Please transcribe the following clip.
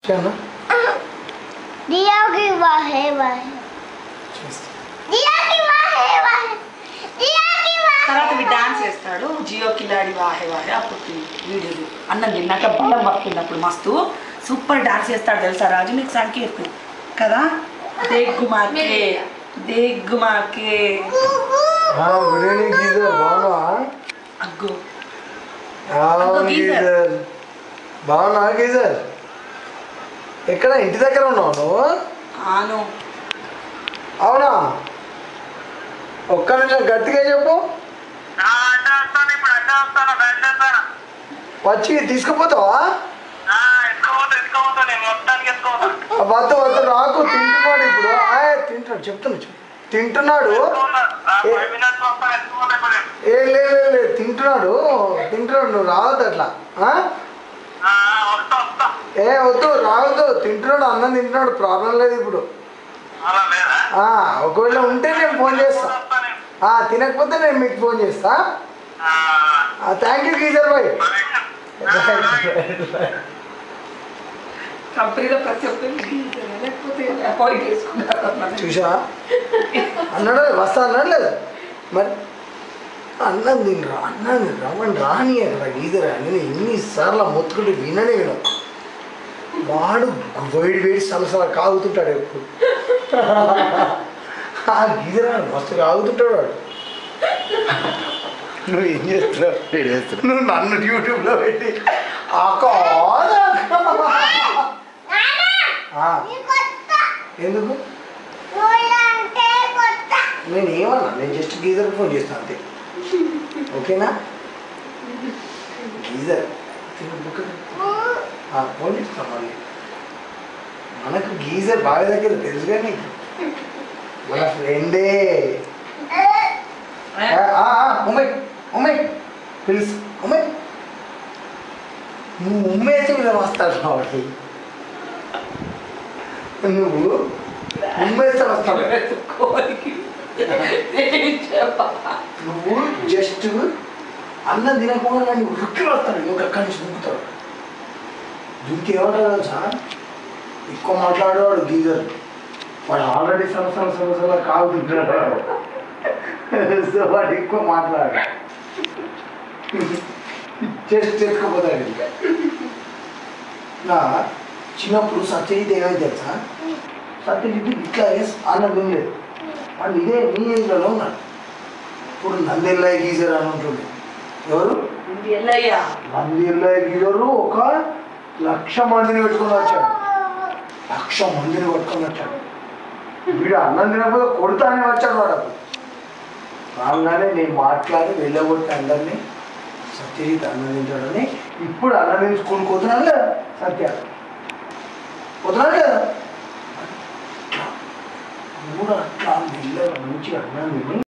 చేయనా दिया की वाहे वाहे చేస్తా दिया की वाहे वाहे दिया की वाहे తర్వాత ఇవి డాన్స్ చేస్తాడు జియో కిలాడి వాహే వాహే అప్పుడు వీడియోలు అన్నం తిన్నాక బలం పట్టుకున్నప్పుడు మస్తు సూపర్ డాన్స్ చేస్తాడు తెలుసా రాజు నీకు సంకేత్ కదా దేగ్గు మాకే దేగ్గు మాకే గుడ్ ఈవినింగ్ గీజర్ బాగున్నావా అగ్గు అవును గీజర్. గీజర్ బాగున్నావా గీజర్ ఎక్కడ ఇంటి దగ్గర ఉన్నావు నువ్వు ఆను అవునా ఒక్క నిమిషం గట్టిగా చెప్పు వచ్చి తీసుకుపోతావా వద్దు వద్దు రాకు తింటున్నాడు ఇప్పుడు ఆయ్, తింటున్నాడు చెప్తున్నా చెప్పు. తింటున్నాడు ఏ లే లే, లే తింటున్నాడు తింటున్నాడు నువ్వు రావద్దు అట్లా ఆ? ఏ వద్దు రావద్దు తింటున్నాడు అన్నం తింటున్నాడు ప్రాబ్లం లేదు ఇప్పుడు ఆ, ఒకవేళ ఉంటే నేను ఫోన్ చేస్తా ఆ, తినకపోతే నేను మీకు ఫోన్ చేస్తా థ్యాంక్ యూ గీజర్ బాయ్ కంపెనీలో ప్రతి ఒక్కరు లేకపోతే అపాయింట్ చేసుకుంటారు చూసా అన్నాడు వస్తా అన్నాడు లేదు మరి అన్నం తినరా అన్నం తినరా వాడిని రాని అక్కడ గీజర్ అని నేను ఎన్నిసార్లు మొత్తుకుంటే విననే విన వాడు వేడి వేడి సలసల కాగుతుంటాడు ఎప్పుడు ఆ గీజర్ అని మస్తు కాగుతుంటాడు వాడు నువ్వు ఏం చేస్తున్నావు వీడు చేస్తున్నాడు. నువ్వు నన్ను యూట్యూబ్లో పెట్టి ఆ కాదు. ఆ, नी కొత్త ఎందుకు నువ్వంటే కొత్త నేను ఏమన్నా నేను జస్ట్ గీజర్ ఫోన్ చేస్తాను అంతే ఓకేనా గీజర్ తిను బుక్ ఆ, ఫోన్ చేస్తాను మళ్ళీ మనకు గీజర్ బాగా దగ్గర తెలుసు కానీ మన ఫ్రెండే ఉమ్మై ఉమ్మై ప్లీజ్ ఉమ్మై నువ్వు ఉమ్మేస్తే ఇలా వస్తాడు కాబట్టి నువ్వు ఉమ్మేస్తే వస్తాడు నువ్వు జస్ట్ అన్నం తినకుండా కానీ ఉరికి వస్తాడు ఇంకా అక్కడి నుంచి దుంకుతాడు దుంకి ఏమంటాడు తెలుసా ఎక్కువ మాట్లాడేవాడు గీజర్ వాడు ఆల్రెడీ సంవత్సరం సంవత్సరాలు కావు తింటాడు సో వాడు ఎక్కువ మాట్లాడు చేసి చేసుకుపోతాడు ఇంకా నా చిన్నప్పుడు సత్యజిత్ ఏమైంది తెలుసా సత్యజిత్ ఇట్లా వేసి అన్నం తినలేదు వాడు ఇదే మీ ఏజ్లో ఉన్నాడు ఇప్పుడు నందెల్లయ్య గీజర్ అని ఉంటుంది ఎవరు ఎల్లయ్యా నందెల్లయ్య గీజరు ఒక లక్ష మందిని పెట్టుకొని వచ్చాడు లక్ష మందిని పట్టుకొని వచ్చాడు వీడు అన్నం తినకపోతే కొడతానే వచ్చాడు వాడు అప్పుడు. రాగానే నేను మాట్లాడి వెళ్ళగొట్టి అందరినీ సత్యజిత్ అన్నం తింటాడని ఇప్పుడు అన్నం తిని స్కూల్కి పోతున్నాడు కదా సత్య పోతున్నాడు కదా అట్లా కూడా అట్లా మెల్లగా మంచిగా అన్నం తిని